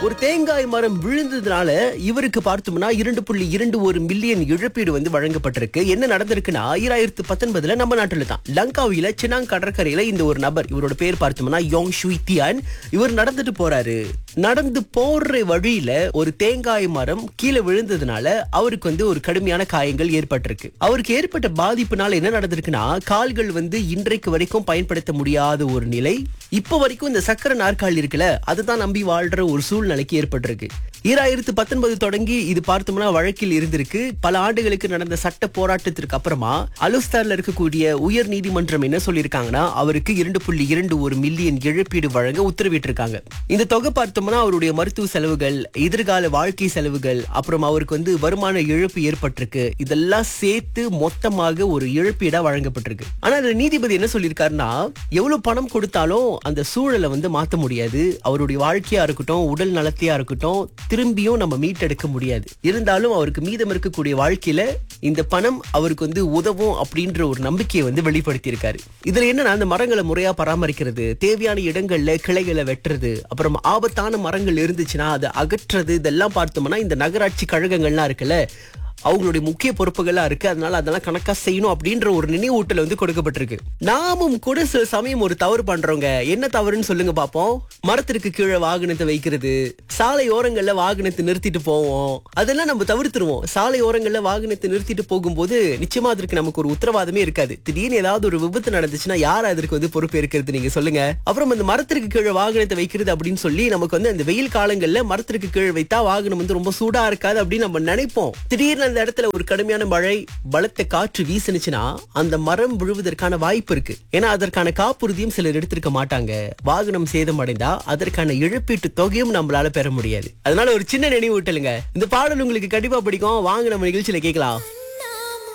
ஒரு தேங்காய் மரம் விழுந்ததுனால இவருக்கு பார்த்தோம்னா இரண்டு புள்ளி இரண்டு ஒரு மில்லியன் இழப்பீடு வந்து வழங்கப்பட்டிருக்கு என்ன நடந்திருக்குன்னா ஆயிரத்தி பத்தொன்பதுல நம்ம நாட்டுல தான் லங்காவில சினாங் கடற்கரையில இந்த ஒரு நபர் இவரோட பேர் பார்த்தோம்னா யோங் ஷுய் தியான் இவர் நடந்துட்டு போறாரு நடந்து போற வழியில ஒரு தேங்காய் மரம் கீழே விழுந்ததுனால அவருக்கு வந்து ஒரு கடுமையான காயங்கள் ஏற்பட்டிருக்கு அவருக்கு ஏற்பட்ட பாதிப்புனால என்ன நடந்திருக்குன்னா கால்கள் வந்து இன்றைக்கு வரைக்கும் பயன்படுத்த முடியாத ஒரு நிலை இப்ப வரைக்கும் இந்த சக்கர நாற்காலி இருக்குல்ல அதுதான் நம்பி வாழ்ற ஒரு சூழ்நிலைக்கு ஏற்பட்டிருக்கு ஈராயிரத்து பத்தொன்பது தொடங்கி இது பார்த்தோம்னா வழக்கில் இருந்திருக்கு பல ஆண்டுகளுக்கு நடந்த சட்ட போராட்டத்திற்கு அப்புறமா அலுஸ்தார்ல இருக்கக்கூடிய உயர் நீதிமன்றம் என்ன சொல்லியிருக்காங்கன்னா அவருக்கு இரண்டு புள்ளி இரண்டு ஒரு மில்லியன் இழப்பீடு வழங்க உத்தரவிட்டிருக்காங்க இந்த தொகை பார்த்தோம்னா அவருடைய மருத்துவ செலவுகள் எதிர்கால வாழ்க்கை செலவுகள் அப்புறம் அவருக்கு வந்து வருமான இழப்பு ஏற்பட்டிருக்கு இதெல்லாம் சேர்த்து மொத்தமாக ஒரு இழப்பீடா வழங்கப்பட்டிருக்கு ஆனா அந்த நீதிபதி என்ன சொல்லியிருக்காருன்னா எவ்வளவு பணம் கொடுத்தாலும் அந்த சூழலை வந்து மாத்த முடியாது அவருடைய வாழ்க்கையா இருக்கட்டும் உடல் நலத்தையா இருக்கட்டும் திரும்பியும் நம்ம மீட்டெடுக்க முடியாது இருந்தாலும் அவருக்கு மீதம் இருக்கக்கூடிய வாழ்க்கையில இந்த பணம் அவருக்கு வந்து உதவும் அப்படின்ற ஒரு நம்பிக்கையை வந்து வெளிப்படுத்தியிருக்காரு இதுல என்னன்னா அந்த மரங்களை முறையா பராமரிக்கிறது தேவையான இடங்கள்ல கிளைகளை வெட்டுறது அப்புறம் ஆபத்தான மரங்கள் இருந்துச்சுன்னா அதை அகற்றுறது இதெல்லாம் பார்த்தோம்னா இந்த நகராட்சி கழகங்கள்லாம் இருக்குல்ல அவங்களுடைய முக்கிய பொறுப்புகளா இருக்கு அதனால அதெல்லாம் கணக்கா செய்யணும் அப்படின்ற ஒரு நினைவூட்டல் வந்து கொடுக்கப்பட்டிருக்கு நாமும் கூட சில சமயம் ஒரு தவறு பண்றோங்க என்ன தவறுன்னு சொல்லுங்க பாப்போம் மரத்திற்கு கீழே வாகனத்தை வைக்கிறது சாலை ஓரங்கள்ல வாகனத்தை நிறுத்திட்டு போவோம் அதெல்லாம் நம்ம தவிர்த்துருவோம் சாலை ஓரங்கள்ல வாகனத்தை நிறுத்திட்டு போகும்போது நிச்சயமா அதற்கு நமக்கு ஒரு உத்தரவாதமே இருக்காது திடீர்னு ஏதாவது ஒரு விபத்து நடந்துச்சுன்னா யார் அதற்கு வந்து பொறுப்பு இருக்கிறது நீங்க சொல்லுங்க அப்புறம் அந்த மரத்திற்கு கீழே வாகனத்தை வைக்கிறது அப்படின்னு சொல்லி நமக்கு வந்து அந்த வெயில் காலங்கள்ல மரத்திற்கு கீழே வைத்தா வாகனம் வந்து ரொம்ப சூடா இருக்காது அப்படின்னு நம்ம நினைப்போம் திடீர்னு அந்த இடத்துல ஒரு கடுமையான மழை பலத்த காற்று வீசுனுச்சுன்னா அந்த மரம் விழுவதற்கான வாய்ப்பு இருக்கு ஏன்னா அதற்கான காப்புறுதியும் சிலர் எடுத்திருக்க மாட்டாங்க வாகனம் சேதமடைந்தா அதற்கான இழப்பீட்டு தொகையும் நம்மளால பெற முடியாது அதனால ஒரு சின்ன நினைவூட்டலுங்க இந்த பாடல் உங்களுக்கு கண்டிப்பா பிடிக்கும் வாங்க நம்ம நிகழ்ச்சியில கேட்கலாம்